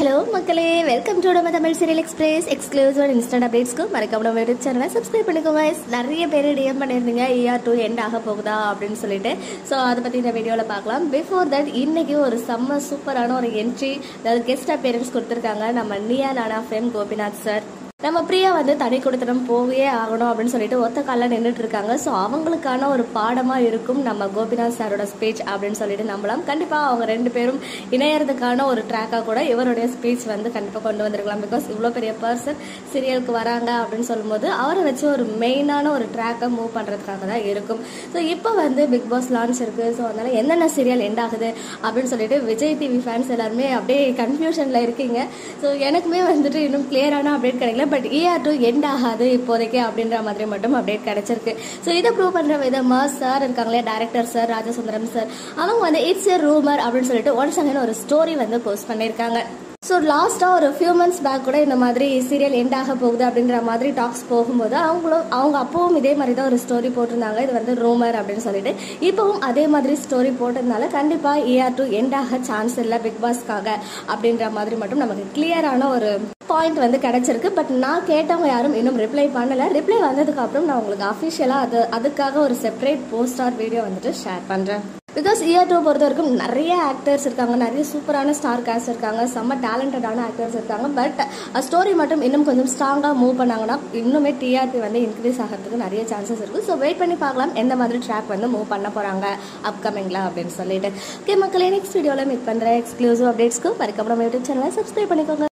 hello மக்களே welcome to நம்ம Tamil serial express exclusive and instant அப்டேட்ஸ்க்கு மறக்காம நம்ம யூடியூப் சேனலை சப்ஸ்கிரைப் பண்ணிக்கோங்க நிறைய பேர் டிஎம் பண்ணியிருந்தீங்க இஆர் டூ எண்ட் ஆக போகுதா அப்படின்னு சொல்லிட்டு ஸோ அதை பற்றி இந்த வீடியோவில் பார்க்கலாம் பிஃபோர் தட் இன்னைக்கு ஒரு செம்ம சூப்பரான ஒரு என்ட்ரி அதாவது கெஸ்ட் அப்பியரன்ஸ் கொடுத்துருக்காங்க நம்ம நியா நானா ஃபேம் கோபிநாத் சார் நம்ம பிரியா வந்து தனி கொடுத்தனம் போகவே ஆகணும் அப்படின்னு சொல்லிட்டு ஒத்த காலில் நின்றுட்டு இருக்காங்க ஸோ அவங்களுக்கான ஒரு பாடமாக இருக்கும் நம்ம கோபிநாத் சாரோட ஸ்பீச் அப்படின்னு சொல்லிட்டு நம்பலாம் கண்டிப்பாக அவங்க ரெண்டு பேரும் இணையறதுக்கான ஒரு ட்ராக்காக கூட இவருடைய ஸ்பீச் வந்து கண்டிப்பாக கொண்டு வந்திருக்கலாம் பிகாஸ் இவ்வளோ பெரிய பர்சன் சீரியலுக்கு வராங்க அப்படின்னு சொல்லும்போது அவரை வச்சு ஒரு மெயினான ஒரு ட்ராக்கை மூவ் பண்ணுறதுக்காக தான் இருக்கும் ஸோ இப்போ வந்து பிக் பாஸ் லான்ச் இருக்குது ஸோ அதனால என்னென்ன சீரியல் எண்ட் ஆகுது அப்படின்னு சொல்லிட்டு விஜய் டிவி ஃபேன்ஸ் எல்லாருமே அப்படியே கன்ஃபியூஷனில் இருக்கீங்க ஸோ எனக்குமே வந்துட்டு இன்னும் கிளியரான அப்டேட் கிடைக்கல பட் இஆர் டூ எண்ட் ஆகாது இப்போதைக்கு அப்படின்ற மாதிரி மட்டும் அப்டேட் கிடைச்சிருக்கு ஸோ இதை ப்ரூவ் பண்ணுற விதமாக சார் இருக்காங்களே டேரக்டர் சார் ராஜசுந்தரம் சார் அவங்க வந்து இட்ஸ் ஏ ரூமர் அப்படின்னு சொல்லிட்டு ஒன்ஸ் அங்கே ஒரு ஸ்டோரி வந்து போஸ்ட் பண்ணியிருக்காங்க ஸோ லாஸ்ட்டாக ஒரு ஃபியூ மந்த்ஸ் பேக் கூட இந்த மாதிரி சீரியல் எண்ட் ஆக போகுது அப்படின்ற மாதிரி டாக்ஸ் போகும்போது அவங்களும் அவங்க அப்பவும் இதே மாதிரி தான் ஒரு ஸ்டோரி போட்டிருந்தாங்க இது வந்து ரூமர் அப்படின்னு சொல்லிட்டு இப்போவும் அதே மாதிரி ஸ்டோரி போட்டதுனால கண்டிப்பாக ஏஆர் டூ எண்ட் ஆக சான்ஸ் இல்லை பிக் பாஸ்க்காக அப்படின்ற மாதிரி மட்டும் நமக்கு கிளியரான ஒரு பாயிண்ட் வந்து கிடைச்சிருக்கு பட் நான் கேட்டவங்க யாரும் இன்னும் ரிப்ளை பண்ணல ரிப்ளை வந்ததுக்கு அப்புறம் நான் உங்களுக்கு அஃபிஷியலாக அது அதுக்காக ஒரு செப்பரேட் போஸ்டார் வீடியோ வந்துட்டு ஷேர் பண்ணுறேன் பிகாஸ் இயர் டூ பொறுத்த வரைக்கும் நிறைய ஆக்டர்ஸ் இருக்காங்க நிறைய சூப்பரான ஸ்டார் காஸ்ட் இருக்காங்க செம்ம டேலண்டடான ஆக்டர்ஸ் இருக்காங்க பட் ஸ்டோரி மட்டும் இன்னும் கொஞ்சம் ஸ்ட்ராங்காக மூவ் பண்ணாங்கன்னா இன்னுமே டிஆர்பி வந்து இன்க்ரீஸ் ஆகிறதுக்கு நிறைய சான்சஸ் இருக்குது ஸோ வெயிட் பண்ணி பார்க்கலாம் எந்த மாதிரி ட்ராக் வந்து மூவ் பண்ண போகிறாங்க அப்கமிங்ல அப்படின்னு சொல்லிட்டு ஓகே மக்களே நெக்ஸ்ட் வீடியோவில் மீட் பண்ணுறேன் எக்ஸ்க்ளூசிவ் அப்டேட்ஸ்க்கு மறக்காம நம்ம யூடியூப் சேனலை சப்ஸ்கிரைப் பண்ணிக்கோங்க